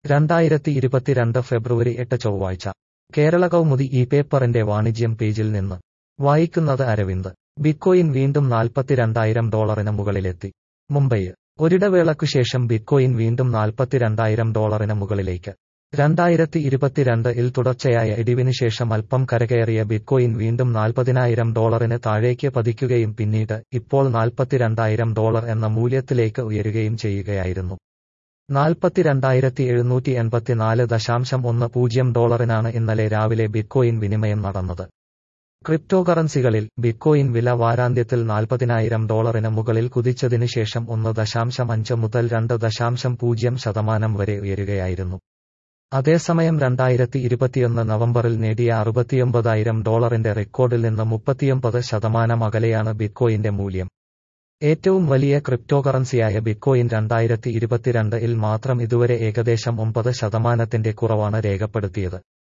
രണ്ടായിരത്തി ഇരുപത്തിരണ്ട് ഫെബ്രുവരി എട്ട് ചൊവ്വാഴ്ച കേരള കൗമുദി ഈ പേപ്പറിന്റെ വാണിജ്യം പേജിൽ നിന്ന് വായിക്കുന്നത് അരവിന്ദ് ബിറ്റ്കോയിൻ വീണ്ടും നാൽപ്പത്തിരണ്ടായിരം ഡോളറിന് മുകളിലെത്തി മുംബൈ ഒരിടവേളയ്ക്കുശേഷം ബിറ്റ്കോയിൻ വീണ്ടും നാൽപ്പത്തിരണ്ടായിരം ഡോളറിന് മുകളിലേക്ക് രണ്ടായിരത്തി ഇരുപത്തിരണ്ട് ഇൽ തുടർച്ചയായ ഇടിവിന് ശേഷം അല്പം കരകയറിയ ബിറ്റ്കോയിൻ വീണ്ടും നാൽപ്പതിനായിരം ഡോളറിന് താഴേക്ക് പതിക്കുകയും പിന്നീട് ഇപ്പോൾ നാൽപ്പത്തിരണ്ടായിരം ഡോളർ എന്ന മൂല്യത്തിലേക്ക് ഉയരുകയും ചെയ്യുകയായിരുന്നു നാൽപ്പത്തിരണ്ടായിരത്തി എഴുന്നൂറ്റി എൺപത്തിനാല് ദശാംശം ഒന്ന് പൂജ്യം ഡോളറിനാണ് ഇന്നലെ രാവിലെ ബിറ്റ്കോയിൻ വിനിമയം നടന്നത് ക്രിപ്റ്റോകറൻസികളിൽ ബിറ്റ്കോയിൻ വില വാരാന്ത്യത്തിൽ നാൽപ്പതിനായിരം ഡോളറിന് മുകളിൽ കുതിച്ചതിന് ശേഷം ഒന്ന് ദശാംശം അഞ്ച് മുതൽ രണ്ട് ദശാംശം പൂജ്യം ശതമാനം വരെ ഉയരുകയായിരുന്നു അതേസമയം രണ്ടായിരത്തി ഇരുപത്തിയൊന്ന് നവംബറിൽ നേടിയ അറുപത്തിയൊമ്പതായിരം ഡോളറിന്റെ റെക്കോർഡിൽ നിന്ന് മുപ്പത്തിയൊമ്പത് ശതമാനം അകലെയാണ് ബിറ്റ്കോയിന്റെ മൂല്യം ഏറ്റവും വലിയ ക്രിപ്റ്റോകറൻസിയായ ബിറ്റ്കോയിൻ രണ്ടായിരത്തി ഇരുപത്തിരണ്ട് ഇൽ മാത്രം ഇതുവരെ ഏകദേശം ഒമ്പത് ശതമാനത്തിന്റെ കുറവാണ് രേഖപ്പെടുത്തിയത്